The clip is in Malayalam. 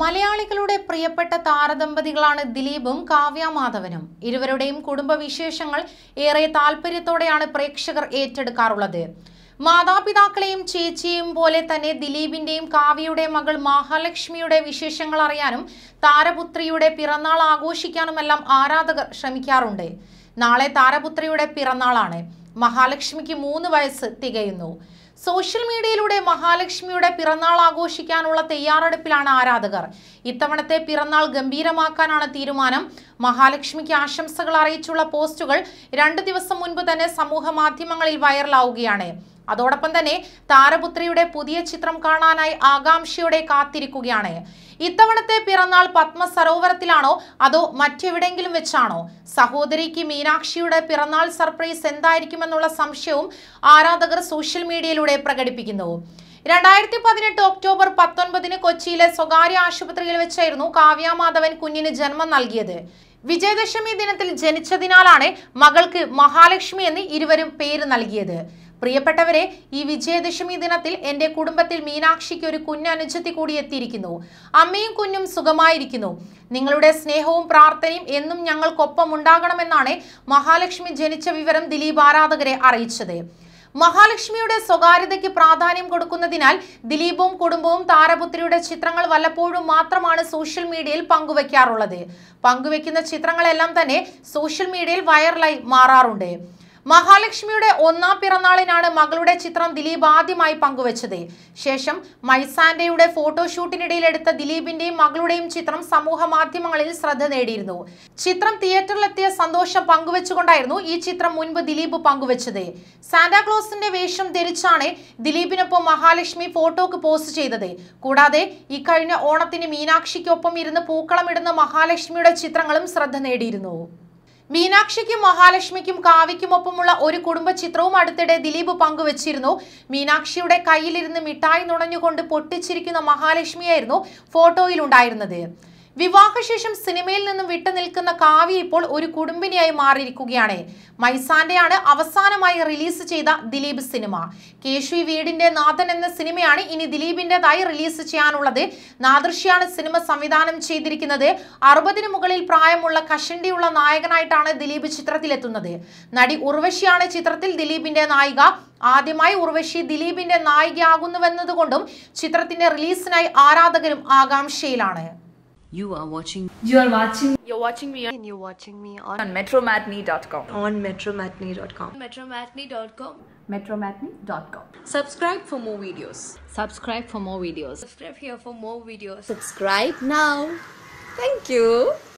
മലയാളികളുടെ പ്രിയപ്പെട്ട താരദമ്പതികളാണ് ദിലീപും കാവ്യ മാധവനും ഇരുവരുടെയും കുടുംബവിശേഷങ്ങൾ ഏറെ താല്പര്യത്തോടെയാണ് പ്രേക്ഷകർ ഏറ്റെടുക്കാറുള്ളത് മാതാപിതാക്കളെയും ചേച്ചിയെയും പോലെ തന്നെ ദിലീപിന്റെയും കാവ്യയുടെയും മകൾ മഹാലക്ഷ്മിയുടെ വിശേഷങ്ങൾ അറിയാനും താരപുത്രിയുടെ പിറന്നാൾ ആഘോഷിക്കാനുമെല്ലാം ആരാധകർ ശ്രമിക്കാറുണ്ട് നാളെ താരപുത്രിയുടെ പിറന്നാളാണ് മഹാലക്ഷ്മിക്ക് മൂന്ന് വയസ്സ് തികയുന്നു സോഷ്യൽ മീഡിയയിലൂടെ മഹാലക്ഷ്മിയുടെ പിറന്നാൾ ആഘോഷിക്കാനുള്ള തയ്യാറെടുപ്പിലാണ് ആരാധകർ ഇത്തവണത്തെ പിറന്നാൾ ഗംഭീരമാക്കാനാണ് തീരുമാനം മഹാലക്ഷ്മിക്ക് ആശംസകൾ അറിയിച്ചുള്ള പോസ്റ്റുകൾ രണ്ടു ദിവസം മുൻപ് തന്നെ സമൂഹ മാധ്യമങ്ങളിൽ വൈറലാവുകയാണ് അതോടൊപ്പം തന്നെ താരപുത്രിയുടെ പുതിയ ചിത്രം കാണാനായി ആകാംക്ഷയോടെ കാത്തിരിക്കുകയാണ് ഇത്തവണത്തെ പിറന്നാൾ പത്മ സരോവരത്തിലാണോ അതോ മറ്റെവിടെങ്കിലും വെച്ചാണോ സഹോദരിക്ക് മീനാക്ഷിയുടെ പിറന്നാൾ സർപ്രൈസ് എന്തായിരിക്കുമെന്നുള്ള സംശയവും ആരാധകർ സോഷ്യൽ മീഡിയയിലൂടെ പ്രകടിപ്പിക്കുന്നു രണ്ടായിരത്തി പതിനെട്ട് ഒക്ടോബർ പത്തൊൻപതിന് കൊച്ചിയിലെ സ്വകാര്യ ആശുപത്രിയിൽ വെച്ചായിരുന്നു കാവ്യ മാധവൻ കുഞ്ഞിന് ജന്മം നൽകിയത് വിജയദശമി ദിനത്തിൽ ജനിച്ചതിനാലാണ് മകൾക്ക് മഹാലക്ഷ്മി എന്ന് ഇരുവരും പേര് നൽകിയത് പ്രിയപ്പെട്ടവരെ ഈ വിജയദശമി ദിനത്തിൽ എൻ്റെ കുടുംബത്തിൽ മീനാക്ഷിക്ക് ഒരു കുഞ്ഞനുജത്തി കൂടി എത്തിയിരിക്കുന്നു അമ്മയും കുഞ്ഞും സുഖമായിരിക്കുന്നു നിങ്ങളുടെ സ്നേഹവും പ്രാർത്ഥനയും എന്നും ഞങ്ങൾക്കൊപ്പം ഉണ്ടാകണമെന്നാണ് മഹാലക്ഷ്മി ജനിച്ച വിവരം ദിലീപ് ആരാധകരെ അറിയിച്ചത് മഹാലക്ഷ്മിയുടെ സ്വകാര്യതയ്ക്ക് പ്രാധാന്യം കൊടുക്കുന്നതിനാൽ ദിലീപും കുടുംബവും താരപുത്രിയുടെ ചിത്രങ്ങൾ വല്ലപ്പോഴും മാത്രമാണ് സോഷ്യൽ മീഡിയയിൽ പങ്കുവെക്കാറുള്ളത് പങ്കുവെക്കുന്ന ചിത്രങ്ങളെല്ലാം തന്നെ സോഷ്യൽ മീഡിയയിൽ വൈറലായി മാറാറുണ്ട് മഹാലക്ഷ്മിയുടെ ഒന്നാം പിറന്നാളിനാണ് മകളുടെ ചിത്രം ദിലീപ് ആദ്യമായി പങ്കുവച്ചത് ശേഷം മൈസാൻഡയുടെ ഫോട്ടോഷൂട്ടിനിടയിൽ എടുത്ത ദിലീപിന്റെയും മകളുടെയും ചിത്രം സമൂഹ മാധ്യമങ്ങളിൽ ശ്രദ്ധ നേടിയിരുന്നു ചിത്രം തിയേറ്ററിലെത്തിയ സന്തോഷം പങ്കുവെച്ചുകൊണ്ടായിരുന്നു ഈ ചിത്രം മുൻപ് ദിലീപ് പങ്കുവച്ചത് സാന്റാക്ലോസിന്റെ വേഷം ധരിച്ചാണ് ദിലീപിനൊപ്പം മഹാലക്ഷ്മി ഫോട്ടോക്ക് പോസ്റ്റ് ചെയ്തത് കൂടാതെ ഇക്കഴിഞ്ഞ ഓണത്തിന് മീനാക്ഷിക്കൊപ്പം ഇരുന്ന് പൂക്കളമിടുന്ന മഹാലക്ഷ്മിയുടെ ചിത്രങ്ങളും ശ്രദ്ധ നേടിയിരുന്നു മീനാക്ഷിക്കും മഹാലക്ഷ്മിക്കും കാവ്യയ്ക്കുമൊപ്പമുള്ള ഒരു കുടുംബ ചിത്രവും അടുത്തിടെ ദിലീപ് പങ്കുവച്ചിരുന്നു മീനാക്ഷിയുടെ കയ്യിലിരുന്ന് മിഠായി നുണഞ്ഞുകൊണ്ട് പൊട്ടിച്ചിരിക്കുന്ന മഹാലക്ഷ്മിയായിരുന്നു ഫോട്ടോയിൽ ഉണ്ടായിരുന്നത് വിവാഹശേഷം സിനിമയിൽ നിന്നും വിട്ടുനിൽക്കുന്ന കാവ്യ ഇപ്പോൾ ഒരു കുടുംബിനിയായി മാറിയിരിക്കുകയാണ് മൈസാന്റെയാണ് അവസാനമായി റിലീസ് ചെയ്ത ദിലീപ് സിനിമ കേശു വീടിന്റെ നാഥൻ എന്ന സിനിമയാണ് ഇനി ദിലീപിന്റേതായി റിലീസ് ചെയ്യാനുള്ളത് നാദൃശ്യാണ് സിനിമ സംവിധാനം ചെയ്തിരിക്കുന്നത് അറുപതിന് മുകളിൽ പ്രായമുള്ള കഷണ്ടിയുള്ള നായകനായിട്ടാണ് ദിലീപ് ചിത്രത്തിലെത്തുന്നത് നടി ഉർവശിയാണ് ചിത്രത്തിൽ ദിലീപിന്റെ നായിക ആദ്യമായി ഉർവശി ദിലീപിന്റെ നായികയാകുന്നുവെന്നതുകൊണ്ടും ചിത്രത്തിന്റെ റിലീസിനായി ആരാധകരും ആകാംക്ഷയിലാണ് You are watching You are watching You're watching me on, and you're watching me on, on metromatney.com. on metromatney.com. metromatney.com. Metromatney.com. Subscribe for more videos. subscribe for more videos. Subscribe here for more videos. Subscribe now. Thank you.